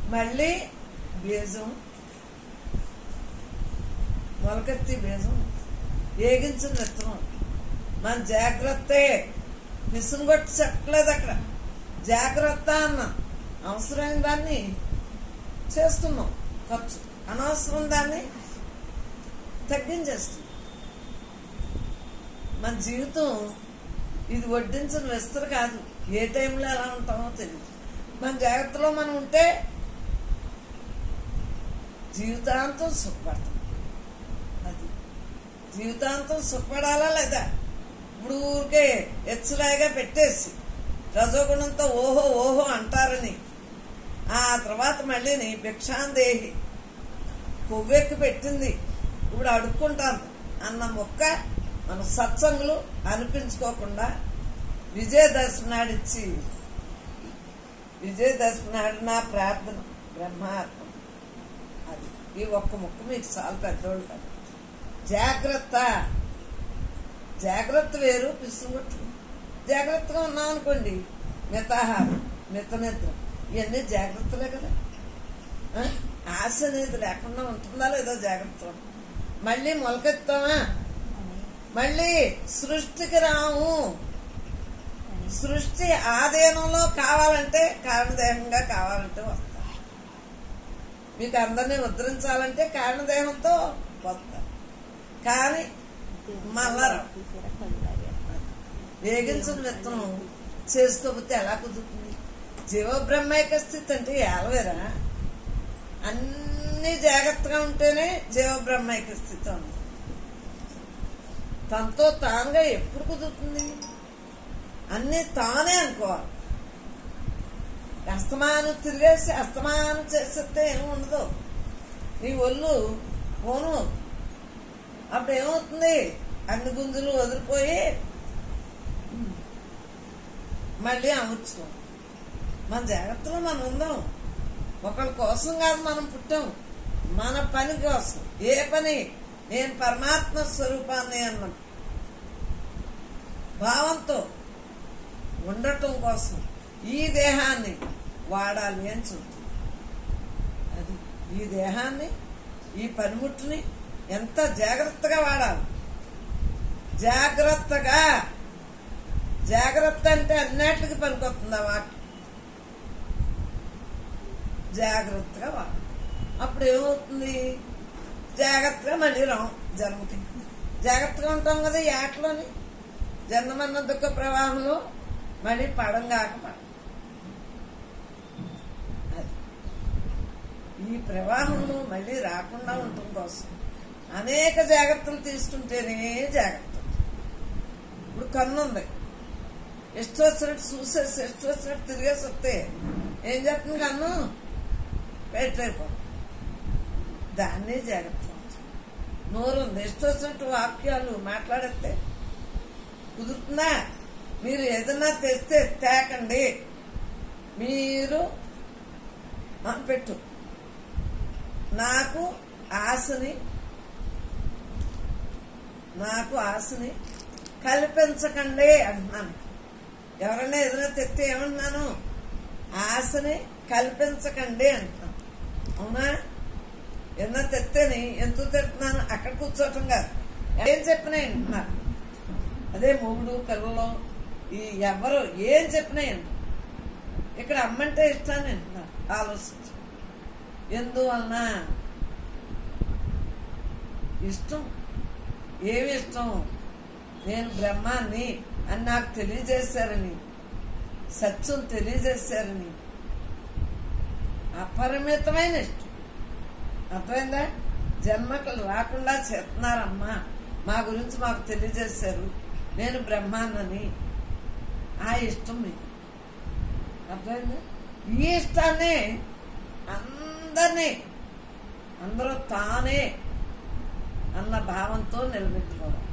మళ్ళీ బీజం మొలకెత్తి బీజం ఏగించిన విత్తనం మన జాగ్రత్తే మిషన్ కొట్టి చెప్పలేదు అక్కడ జాగ్రత్త అన్న అవసరమైన దాన్ని చేస్తున్నాం ఖర్చు అనవసరం దాన్ని తగ్గించేస్తున్నాం మన జీవితం ఇది వడ్డించిన విస్తరు కాదు ఏ టైంలో ఎలా ఉంటామో తెలియదు మన జాగ్రత్తలో మనం ఉంటే జీవితాంతం సుఖపడతాం అది జీవితాంతం సుఖపడాలా లేదా ఇప్పుడు ఊరికే ఎచ్చులాగా పెట్టేసి రజోగుణంతో ఓహో ఓహో అంటారని ఆ తర్వాత మళ్ళీని భిక్షాందేహి కొవ్వెక్కి పెట్టింది ఇప్పుడు అడుక్కుంటాను అన్న మొక్క మన సత్సంగులు అనిపించుకోకుండా విజయదశమి నాడు ఇచ్చి విజయదశమి నాడు నా ప్రార్థన బ్రహ్మార్పణ అది ఈ ఒక్క ముక్క మీకు చాలా పెద్దోళ్ళు కాదు జాగ్రత్త జాగ్రత్త వేరు పిసుగుట్టు జాగ్రత్తగా ఉన్నాం అనుకోండి మితాహారం మిత నిద్ర ఇవన్నీ జాగ్రత్తలే కదా ఆ? ఆశ అనేది లేకుండా ఉంటుందా లేదా జాగ్రత్త మళ్ళీ మొలకెత్తామా మళ్ళీ సృష్టికి రాము సృష్టి ఆధీనంలో కావాలంటే కారణదేహంగా కావాలంటే వస్తా మీకు అందరినీ ఉద్ధరించాలంటే కారణదేహంతో వస్తా కానీ మళ్ళా రావు. వేగించిన విత్తనం చేసుకోకపోతే ఎలా కుదురుతుంది జీవబ్రహ్మైక స్థితి అంటే ఏలవేరా అన్ని జాగ్రత్తగా ఉంటేనే జీవబ్రహ్మైక స్థితి ఉంది తనతో తానుగా ఎప్పుడు కుదురుతుంది అన్ని తానే అనుకోవాలి అస్తమానం తిరిగేసి అస్తమానం చేసేస్తే ఏమి ఉండదు నీ ఒళ్ళు పోను అప్పుడు ఏమవుతుంది అన్ని గుంజులు వదిలిపోయి మళ్ళీ అమర్చుకో మన జాగ్రత్తలో మనం ఉందాం ఒకళ్ళ కోసం కాదు మనం పుట్టాం మన పని కోసం ఏ పని నేను పరమాత్మ స్వరూపాన్ని అన్నాం భావంతో ఉండటం కోసం ఈ దేహాన్ని వాడాలి అని చెప్తుంది అది ఈ దేహాన్ని ఈ పనిముట్టుని ఎంత జాగ్రత్తగా వాడాలి జాగ్రత్తగా జాగ్రత్త అంటే అన్నిటికి పనికొస్తుంది ఆ వాక్యం జాగ్రత్తగా వాడాలి అప్పుడు ఏమవుతుంది జాగ్రత్తగా మళ్ళీ రాం జన్మకి జాగ్రత్తగా ఉంటాం కదా ఈ ఆటలోని జన్మన్న దుఃఖ ప్రవాహంలో మళ్ళీ పడం కాక పడం అది ఈ ప్రవాహంలో మళ్ళీ రాకుండా ఉండటం కోసం అనేక జాగ్రత్తలు తీసుకుంటేనే జాగ్రత్త ఇప్పుడు కన్ను ఉంది ఇష్టం వచ్చినట్టు చూసేసి ఇష్టం వచ్చినట్టు తిరిగేసి వస్తే ఏం చేస్తుంది కన్ను పెట్టలేకపోతుంది దాన్నే జాగ్రత్త నోరు ఉంది ఇష్టం వచ్చినట్టు వాక్యాలు మాట్లాడితే కుదురుతుందా మీరు ఏదన్నా తెస్తే తేకండి మీరు అని పెట్టు నాకు ఆశని నాకు ఆశని కల్పించకండి అంటున్నాను ఎవరన్నా ఏదైనా తెస్తే ఏమంటున్నాను ఆశని కల్పించకండి అంటున్నాను అవునా ఏదైనా తెత్తేని ఎందుకు తెస్తున్నాను అక్కడ కూర్చోవటం కాదు ఏం చెప్పినా వింటున్నారు అదే మొగుడు పిల్లలు ఈ ఎవరు ఏం చెప్పినా వింటున్నారు ఇక్కడ అమ్మంటే ఇష్టాన్ని వింటున్నారు ఆలోచించి ఎందువలన ఇష్టం ఏమి ఇష్టం నేను బ్రహ్మాన్ని అని నాకు తెలియజేశారని సత్యం తెలియజేశారని అపరిమితమైన ఇష్టం అర్థమైందా జన్మకు రాకుండా చేస్తున్నారమ్మా మా గురించి మాకు తెలియజేశారు నేను బ్రహ్మాన్నని ఆ ఇష్టం మీకు అర్థమైందా ఈ ఇష్టాన్ని అందరినీ అందరూ తానే అన్న భావంతో నిలబెట్టుకోవాలి